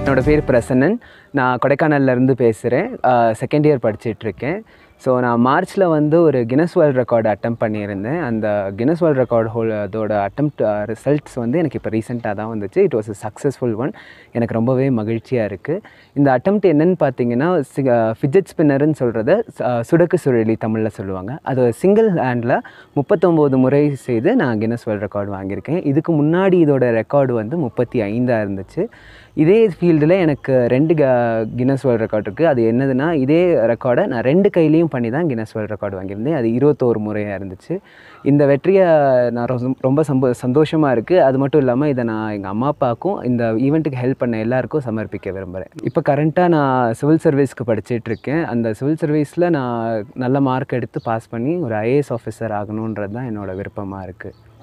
என்னோடய பேர் பிரசன்னன் நான் கொடைக்கானல்லேருந்து பேசுகிறேன் செகண்ட் இயர் படிச்சிட்ருக்கேன் ஸோ நான் மார்ச்சில் வந்து ஒரு கினஸ் வேர்ல்ட் ரெக்கார்டு அட்டம் பண்ணியிருந்தேன் அந்த கினஸ் வேர்ல்ட் ரெக்கார்டு ஹோல் அதோட அட்டம் ரிசல்ட்ஸ் வந்து எனக்கு இப்போ ரீசெண்டாக தான் வந்துச்சு it was a successful one எனக்கு ரொம்பவே மகிழ்ச்சியாக இருக்குது இந்த அட்டம் என்னன்னு பார்த்தீங்கன்னா ஃபிஜெட் ஸ்பின்னர்னு சொல்கிறத சுடக்கு சுழலி தமிழில் சொல்லுவாங்க அது சிங்கிள் ஹேண்டில் முப்பத்தொம்போது முறை செய்து நான் கினஸ் வேர்ல்ட் ரெக்கார்டு வாங்கியிருக்கேன் இதுக்கு முன்னாடி இதோட ரெக்கார்டு வந்து முப்பத்தி ஐந்தாக இருந்துச்சு இதே ஃபீல்டில் எனக்கு ரெண்டு க கினஸ் வேர்ல்ட் ரெக்கார்ட் இருக்குது அது என்னதுன்னா இதே ரெக்கார்டை நான் ரெண்டு கையிலையும் பண்ணி தான் கினஸ் வேர்ல்ட் ரெக்கார்டு வாங்கியிருந்தேன் அது இருபத்தோரு முறையாக இருந்துச்சு இந்த வெற்றியை நான் ரொ- ரொம்ப சம்போ சந்தோஷமாக இருக்குது அது மட்டும் இல்லாமல் இதை நான் எங்கள் அம்மா அப்பாவுக்கும் இந்த ஈவெண்ட்டுக்கு ஹெல்ப் பண்ண எல்லாருக்கும் சமர்ப்பிக்க விரும்புகிறேன் இப்போ கரண்ட்டாக நான் சிவில் சர்வீஸ்க்கு படிச்சிட்டு இருக்கேன் அந்த சிவில் சர்வீஸில் நான் நல்ல மார்க் எடுத்து பாஸ் பண்ணி ஒரு ஐஏஎஸ் ஆஃபீஸர் ஆகணுன்றது தான் என்னோட விருப்பமாக இருக்குது